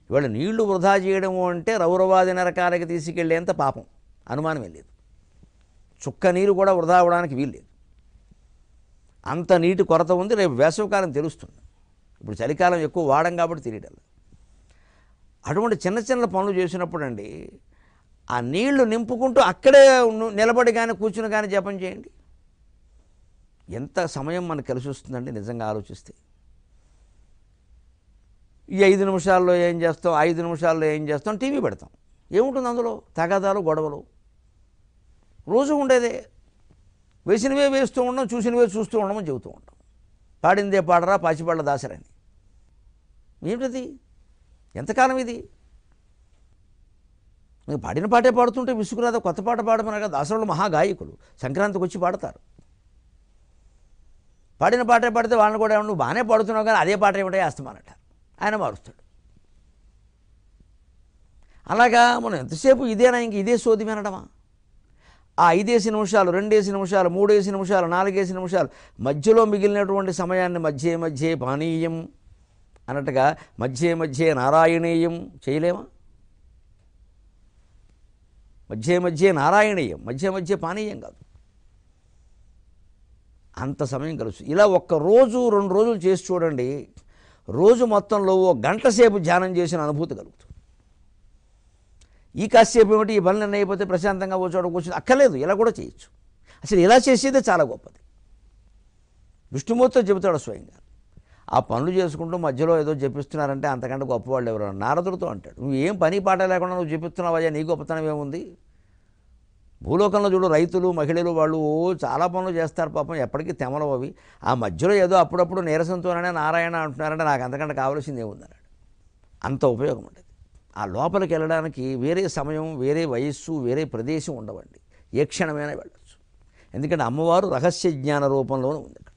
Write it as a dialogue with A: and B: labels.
A: ఇవాళ నీళ్లు వృధా చేయడము అంటే రౌరవాది నరకాలకి తీసుకెళ్లేంత పాపం అనుమానమే లేదు చుక్క నీరు కూడా వృధా అవడానికి వీల్లేదు అంత నీటి కొరత ఉంది రేపు వేసవికాలం తెలుస్తుంది ఇప్పుడు చలికాలం ఎక్కువ వాడం కాబట్టి తెలియడం అటువంటి చిన్న చిన్న పనులు చేసినప్పుడు అండి ఆ నీళ్లు నింపుకుంటూ అక్కడే ను- నిలబడి కానీ కూర్చుని కానీ జపం చేయండి ఎంత సమయం మనకు కలిసి వస్తుందండి నిజంగా ఆలోచిస్తే ఈ ఐదు నిమిషాల్లో ఏం చేస్తాం ఐదు నిమిషాల్లో ఏం చేస్తాం టీవీ పెడతాం ఏముంటుంది అందులో తగాదాలు గొడవలు రోజు ఉండేదే వేసినవే వేస్తూ ఉండడం చూసినవే చూస్తూ ఉండమని చెబుతూ ఉంటాం పాడిందే పాడరా పాచిపళ్ళ దాసరని ఏమిటది ఎంతకాలం ఇది మీరు పాడిన పాటే పాడుతుంటే విసుగురాదా కొత్త పాట పాడమనగా దాసరులు మహాగాయకులు సంక్రాంతికి వచ్చి పాడతారు పాడిన పాటే పాడితే వాళ్ళని కూడా ఏమన్నా, నువ్వు బాగానే పాడుతున్నావు కానీ అదే పాట ఏమిటో వేస్తామన్నట ఆయన మారుస్తాడు అలాగా మనం ఎంతసేపు ఇదేనా ఇంక ఇదే సోది వినడమా ఆ ఐదేసి నిమిషాలు రెండేసి నిమిషాలు మూడేసి నిమిషాలు నాలుగేసి నిమిషాలు మధ్యలో మిగిలినటువంటి సమయాన్ని మధ్య మధ్య పానీయం అన్నట్టుగా మధ్య మధ్య నారాయణీయం చేయలేమా మధ్య మధ్య నారాయణీయం మధ్య మధ్య పానీయం కాదు అంత సమయం కలుసు ఇలా ఒక్క రోజు రెండు రోజులు చేసి చూడండి రోజు మొత్తంలో ఓ గంట సేపు ధ్యానం చేసిన అనుభూతి కలుగుతుంది ఈ కాసేపు ఏమిటి ఈ పనులు అయిపోతే ప్రశాంతంగా ఓ చోట కూర్చొని అక్కర్లేదు ఇలా కూడా చేయొచ్చు అసలు ఇలా చేసేదే చాలా గొప్పది విష్ణుమూర్తితో చెబుతాడు స్వయంగా ఆ పనులు చేసుకుంటూ మధ్యలో ఏదో చెప్పిస్తున్నారంటే అంతకంటే గొప్పవాళ్ళు ఎవరు నారదుడితో అంటాడు నువ్వు ఏం పని పాట లేకుండా నువ్వు చెప్పిస్తున్నావయ్యా నీ గొప్పతనం ఏముంది భూలోకంలో చూడు రైతులు మహిళలు వాళ్ళు ఓ చాలా పనులు చేస్తారు పాపం ఎప్పటికీ తెమలవు అవి ఆ మధ్యలో ఏదో అప్పుడప్పుడు నీరసంతోనే నారాయణ అంటున్నారంటే నాకు అంతకంటే కావాల్సింది ఏముందన్నాడు అంత ఉపయోగం ఉండేది ఆ లోపలికి వెళ్ళడానికి వేరే సమయం వేరే వయస్సు వేరే ప్రదేశం ఉండవండి ఏ క్షణమైనా వెళ్ళచ్చు ఎందుకంటే అమ్మవారు రహస్య జ్ఞాన రూపంలోనే ఉంది అక్కడ